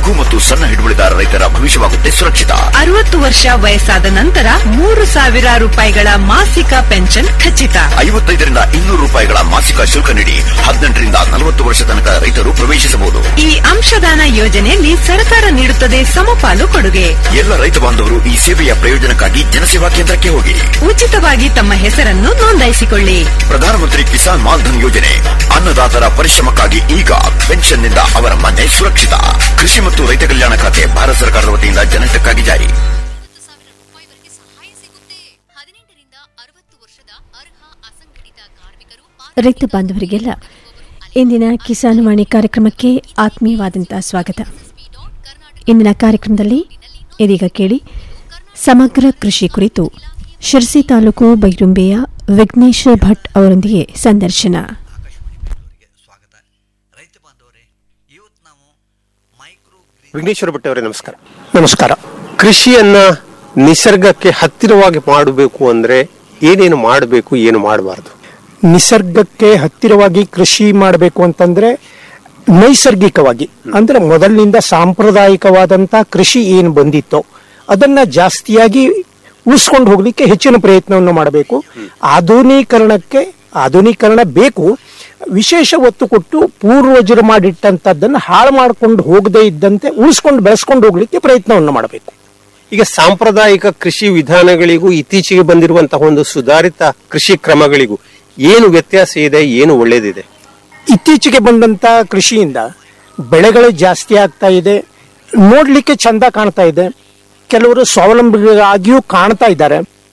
ಲಘು ಮತ್ತು ಸಣ್ಣ ಹಿಡುವಳಿದಾರ ರೈತರ ಭವಿಷ್ಯವಾಗುತ್ತೆ ಸುರಕ್ಷಿತ ಅರವತ್ತು ವರ್ಷ ವಯಸ್ಸಾದ ನಂತರ ಮೂರು ಸಾವಿರ ರೂಪಾಯಿಗಳ ಮಾಸಿಕ ಪೆನ್ಷನ್ ಖಚಿತ ಐವತ್ತೈದರಿಂದ ಇನ್ನೂರು ರೂಪಾಯಿಗಳ ಮಾಸಿಕ ಶುಲ್ಕ ನೀಡಿ ಹದಿನೆಂಟರಿಂದ ನಲವತ್ತು ವರ್ಷ ತನಕ ರೈತರು ಪ್ರವೇಶಿಸಬಹುದು ಈ ಅಂಶದಾನ ಯೋಜನೆಯಲ್ಲಿ ಸರ್ಕಾರ ನೀಡುತ್ತದೆ ಸಮಪಾಲು ಕೊಡುಗೆ ಎಲ್ಲ ರೈತ ಬಾಂಧವರು ಈ ಸೇವೆಯ ಪ್ರಯೋಜನಕ್ಕಾಗಿ ಜನಸೇವಾ ಕೇಂದ್ರಕ್ಕೆ ಹೋಗಿ ಉಚಿತವಾಗಿ ತಮ್ಮ ಹೆಸರನ್ನು ನೋಂದಾಯಿಸಿಕೊಳ್ಳಿ ಪ್ರಧಾನಮಂತ್ರಿ ಕಿಸಾನ್ ಮಾನ್ಧನ್ ಯೋಜನೆ ಅನ್ನದಾತರ ಪರಿಶ್ರಮಕ್ಕಾಗಿ ಈಗ ಪೆನ್ಷನ್ನಿಂದ ಅವರ ಮನೆ ಸುರಕ್ಷಿತ ಕೃಷಿ ಮತ್ತು ರೈತ ಕಲ್ಯಾಣ ಖಾತೆ ಭಾರತ ಸರ್ಕಾರದ ವತಿಯಿಂದ ಜನಹಿತಕ್ಕಾಗಿ ಜಾರಿ ಹತ್ತು ಸಾವಿರ ರೂಪಾಯಿವರೆಗೆ ಸಹಾಯ ಸಿಗುತ್ತೆ ಹದಿನೆಂಟರಿಂದ ಅರವತ್ತು ವರ್ಷದ ಅರ್ಹ ಅಸಂಘಟಿತ ಕಾರ್ಮಿಕರು ರೈತ ಬಾಂಧವರಿಗೆಲ್ಲ ಇಂದಿನ ಕಿಸಾನ್ ವಾಣಿ ಕಾರ್ಯಕ್ರಮಕ್ಕೆ ಆತ್ಮೀಯವಾದಂಥ ಸ್ವಾಗತ ಇಂದಿನ ಕಾರ್ಯಕ್ರಮದಲ್ಲಿ ಇದೀಗ ಕೇಳಿ ಸಮಗ್ರ ಕೃಷಿ ಕುರಿತು ಶಿರ್ಸಿ ತಾಲೂಕು ಬೈರುಂಬೆಯ ವಿಘ್ನೇಶ್ ಭಟ್ ಅವರೊಂದಿಗೆ ಸಂದರ್ಶನ ಸ್ವಾಗತ ರೈತ ಬಾಂಧವರೇ ಇವತ್ತು ನಾವು ಮೈಕ್ರೋ ವಿಘ್ನೇಶ್ವರ ಭಟ್ ಅವರೇ ನಮಸ್ಕಾರ ನಮಸ್ಕಾರ ಕೃಷಿಯನ್ನ ನಿಸರ್ಗಕ್ಕೆ ಹತ್ತಿರವಾಗಿ ಮಾಡಬೇಕು ಅಂದ್ರೆ ಏನೇನು ಮಾಡಬೇಕು ಏನು ಮಾಡಬಾರದು ನಿಸರ್ಗಕ್ಕೆ ಹತ್ತಿರವಾಗಿ ಕೃಷಿ ಮಾಡಬೇಕು ಅಂತಂದ್ರೆ ನೈಸರ್ಗಿಕವಾಗಿ ಅಂದ್ರೆ ಮೊದಲಿನಿಂದ ಸಾಂಪ್ರದಾಯಿಕವಾದಂತ ಕೃಷಿ ಏನು ಬಂದಿತ್ತೋ ಅದನ್ನ ಜಾಸ್ತಿಯಾಗಿ ಉಳಿಸ್ಕೊಂಡು ಹೋಗ್ಲಿಕ್ಕೆ ಹೆಚ್ಚಿನ ಪ್ರಯತ್ನವನ್ನು ಮಾಡಬೇಕು ಆಧುನೀಕರಣಕ್ಕೆ ಆಧುನೀಕರಣ ಬೇಕು ವಿಶೇಷ ಒತ್ತು ಕೊಟ್ಟು ಪೂರ್ವಜರು ಮಾಡಿಟ್ಟಂತದ್ದನ್ನ ಹಾಳು ಮಾಡ್ಕೊಂಡು ಹೋಗದೇ ಇದ್ದಂತೆ ಉಳಿಸ್ಕೊಂಡು ಬೆಳೆಸ್ಕೊಂಡು ಹೋಗ್ಲಿಕ್ಕೆ ಪ್ರಯತ್ನವನ್ನು ಮಾಡಬೇಕು ಈಗ ಸಾಂಪ್ರದಾಯಿಕ ಕೃಷಿ ವಿಧಾನಗಳಿಗೂ ಇತ್ತೀಚೆಗೆ ಬಂದಿರುವಂತಹ ಒಂದು ಸುಧಾರಿತ ಕೃಷಿ ಕ್ರಮಗಳಿಗೂ ಏನು ವ್ಯತ್ಯಾಸ ಇದೆ ಏನು ಒಳ್ಳೇದಿದೆ ಇತ್ತೀಚೆಗೆ ಬಂದಂತ ಕೃಷಿಯಿಂದ ಬೆಳೆಗಳು ಜಾಸ್ತಿ ಆಗ್ತಾ ಇದೆ ನೋಡ್ಲಿಕ್ಕೆ ಚಂದ ಕಾಣ್ತಾ ಇದೆ ಕೆಲವರು ಸ್ವಾವಲಂಬಿಗಳಾಗಿಯೂ ಕಾಣ್ತಾ ಇದ್ದಾರೆ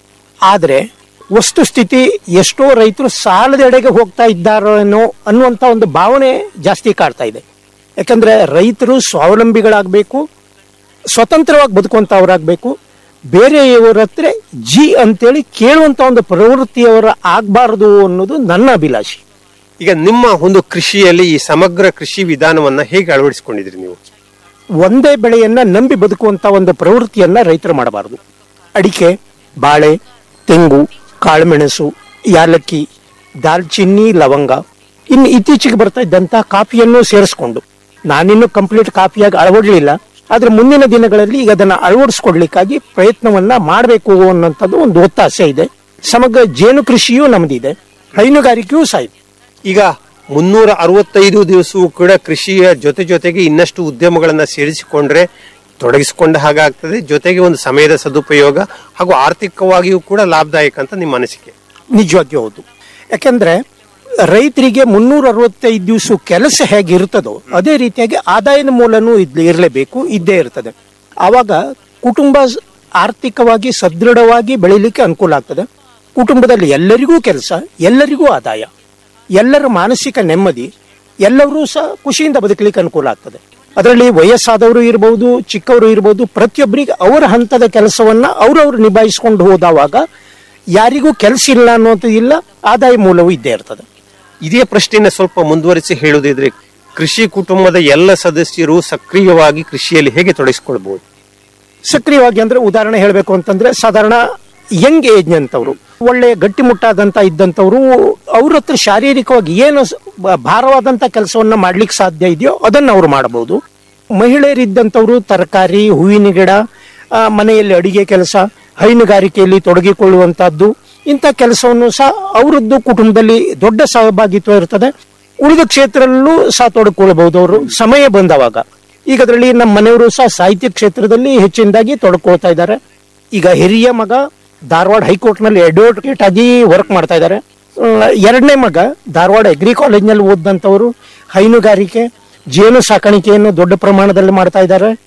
ಆದ್ರೆ ವಸ್ತುಸ್ಥಿತಿ ಎಷ್ಟೋ ರೈತರು ಸಾಲದೆಡೆಗೆ ಹೋಗ್ತಾ ಇದ್ದಾರೇನೋ ಅನ್ನುವಂತ ಒಂದು ಭಾವನೆ ಜಾಸ್ತಿ ಕಾಡ್ತಾ ಇದೆ ಯಾಕಂದ್ರೆ ರೈತರು ಸ್ವಾವಲಂಬಿಗಳಾಗಬೇಕು ಸ್ವತಂತ್ರವಾಗಿ ಬದುಕುವಂತವ್ರಾಗಬೇಕು ಬೇರೆಯವರ ಹತ್ರ ಜಿ ಅಂತೇಳಿ ಕೇಳುವಂತ ಒಂದು ಪ್ರವೃತ್ತಿಯವರ ಆಗ್ಬಾರದು ಅನ್ನೋದು ನನ್ನ ಅಭಿಲಾಷೆ ಈಗ ನಿಮ್ಮ ಒಂದು ಕೃಷಿಯಲ್ಲಿ ಈ ಸಮಗ್ರ ಕೃಷಿ ವಿಧಾನವನ್ನ ಹೇಗೆ ಅಳವಡಿಸಿಕೊಂಡಿದ್ರಿ ನೀವು ಒಂದೇ ಬೆಳೆಯನ್ನ ನಂಬಿ ಬದುಕುವಂತ ಒಂದು ಪ್ರವೃತ್ತಿಯನ್ನ ರೈತರು ಮಾಡಬಾರದು ಅಡಿಕೆ ಬಾಳೆ ತೆಂಗು ಕಾಳುಮೆಣಸು ಯಾಲಕ್ಕಿ ದಾಲ್ಚಿನ್ನಿ ಲವಂಗ ಇನ್ನು ಇತ್ತೀಚೆಗೆ ಬರ್ತಾ ಇದ್ದಂತ ಕಾಫಿಯನ್ನು ಸೇರಿಸ್ಕೊಂಡು ನಾನಿನ್ನು ಕಂಪ್ಲೀಟ್ ಕಾಫಿಯಾಗಿ ಅಳವಡಲಿಲ್ಲ ಆದ್ರೆ ಮುಂದಿನ ದಿನಗಳಲ್ಲಿ ಈಗ ಅದನ್ನ ಅಳವಡಿಸ್ಕೊಡ್ಲಿಕ್ಕಾಗಿ ಪ್ರಯತ್ನವನ್ನ ಮಾಡಬೇಕು ಅನ್ನೋಂಥದ್ದು ಒಂದು ಒತ್ತಾಸೆ ಇದೆ ಸಮಗ್ರ ಜೇನು ಕೃಷಿಯೂ ನಮ್ದಿದೆ ಹೈನುಗಾರಿಕೆಯೂ ಸಹ ಇದೆ ಈಗ ಮುನ್ನೂರ ಅರವತ್ತೈದು ದಿವಸವೂ ಕೂಡ ಕೃಷಿಯ ಜೊತೆ ಜೊತೆಗೆ ಇನ್ನಷ್ಟು ಉದ್ಯಮಗಳನ್ನ ಸೇರಿಸಿಕೊಂಡ್ರೆ ತೊಡಗಿಸಿಕೊಂಡ ಹಾಗಾಗ್ತದೆ ಜೊತೆಗೆ ಒಂದು ಸಮಯದ ಸದುಪಯೋಗ ಹಾಗೂ ಆರ್ಥಿಕವಾಗಿಯೂ ಕೂಡ ಲಾಭದಾಯಕ ಅಂತ ನಿಮ್ಮ ಅನಿಸಿಕೆ ನಿಜವಾಗಿಯೂ ಹೌದು ಯಾಕಂದ್ರೆ ರೈತರಿಗೆ ಮುನ್ನೂರ ಅರವತ್ತೈದು ದಿವಸ ಕೆಲಸ ಹೇಗೆ ಇರ್ತದೋ ಅದೇ ರೀತಿಯಾಗಿ ಆದಾಯದ ಮೂಲನೂ ಇದ್ ಇರಲೇಬೇಕು ಇದ್ದೇ ಇರ್ತದೆ ಆವಾಗ ಕುಟುಂಬ ಸ್- ಆರ್ಥಿಕವಾಗಿ ಸದೃಢವಾಗಿ ಬೆಳಿಲಿಕ್ಕೆ ಅನುಕೂಲ ಆಗ್ತದೆ ಕುಟುಂಬದಲ್ಲಿ ಎಲ್ಲರಿಗೂ ಕೆಲಸ ಎಲ್ಲರಿಗೂ ಆದಾಯ ಎಲ್ಲರ ಮಾನಸಿಕ ನೆಮ್ಮದಿ ಎಲ್ಲರೂ ಸಹ ಖುಷಿಯಿಂದ ಬದುಕಲಿಕ್ಕೆ ಅನುಕೂಲ ಆಗ್ತದೆ ಅದರಲ್ಲಿ ವಯಸ್ಸಾದವರು ಇರಬಹುದು ಚಿಕ್ಕವರು ಇರಬಹುದು ಪ್ರತಿಯೊಬ್ಬರಿಗೆ ಅವರ ಹಂತದ ಕೆಲಸವನ್ನ ಅವರವರು ನಿಭಾಯಿಸಿಕೊಂಡು ಹೋದವಾಗ ಯಾರಿಗೂ ಕೆಲಸ ಇಲ್ಲ ಅನ್ನೋದು ಇಲ್ಲ ಆದಾಯ ಮೂಲವೂ ಇದ್ದೇ ಇರ್ತದೆ ಇದೇ ಪ್ರಶ್ನೆಯನ್ನ ಸ್ವಲ್ಪ ಮುಂದುವರಿಸಿ ಹೇಳುವುದಿದ್ರೆ ಕೃಷಿ ಕುಟುಂಬದ ಎಲ್ಲ ಸದಸ್ಯರು ಸಕ್ರಿಯವಾಗಿ ಕೃಷಿಯಲ್ಲಿ ಹೇಗೆ ತೊಡಗಿಸಿಕೊಳ್ಬಹುದು ಸಕ್ರಿಯವಾಗಿ ಅಂದ್ರೆ ಉದಾಹರಣೆ ಹೇಳಬೇಕು ಅಂತಂದ್ರೆ ಸಾಧಾರಣ ಯಂಗ್ ಏಜ್ ಅಂತವ್ರು ಒಳ್ಳೆ ಗಟ್ಟಿಮುಟ್ಟಾದಂತ ಇದ್ದಂಥವ್ರು ಅವ್ರ ಹತ್ರ ಶಾರೀರಿಕವಾಗಿ ಏನು ಸ- ಬ- ಭಾರವಾದಂತ ಕೆಲಸವನ್ನ ಮಾಡ್ಲಿಕ್ಕೆ ಸಾಧ್ಯ ಇದೆಯೋ ಅದನ್ನ ಅವ್ರು ಮಾಡಬಹುದು ಮಹಿಳೆಯರಿದ್ದಂಥವ್ರು ತರಕಾರಿ ಹೂವಿನ ಗಿಡ ಆ, ಮನೆಯಲ್ಲಿ ಅಡಿಗೆ ಕೆಲಸ ಹೈನುಗಾರಿಕೆಯಲ್ಲಿ ತೊಡಗಿಕೊಳ್ಳುವಂತಹದ್ದು ಇಂಥ ಕೆಲಸವನ್ನು ಸಹ ಅವರದ್ದು ಕುಟುಂಬದಲ್ಲಿ ದೊಡ್ಡ ಸಹಭಾಗಿತ್ವ ಇರ್ತದೆ ಉಳಿದ ಕ್ಷೇತ್ರದಲ್ಲೂ ಸಹ ತೊಡಗಿಕೊಳ್ಳಬಹುದು ಅವರು ಸಮಯ ಬಂದವಾಗ ಈಗ ಅದರಲ್ಲಿ ನಮ್ಮ ಮನೆಯವರು ಸಹ ಸಾಹಿತ್ಯ ಕ್ಷೇತ್ರದಲ್ಲಿ ಹೆಚ್ಚಿನದಾಗಿ ತೊಡಕೊಳ್ತಾ ಇದ್ದಾರೆ ಈಗ ಹಿರಿಯ ಮಗ ಧಾರವಾಡ ಹೈಕೋರ್ಟ್ ನಲ್ಲಿ ಅಡ್ವೊಕೇಟ್ ಆಗಿ ವರ್ಕ್ ಮಾಡ್ತಾ ಇದ್ದಾರೆ ಎರಡನೇ ಮಗ ಧಾರವಾಡ ಅಗ್ರಿ ಕಾಲೇಜ್ನಲ್ಲಿ ಓದಿದಂಥವರು ಹೈನುಗಾರಿಕೆ ಜೇನು ಸಾಕಾಣಿಕೆಯನ್ನು ದೊಡ್ಡ ಪ್ರಮಾಣದಲ್ಲಿ ಮಾಡ್ತಾ ಇದ್ದಾರೆ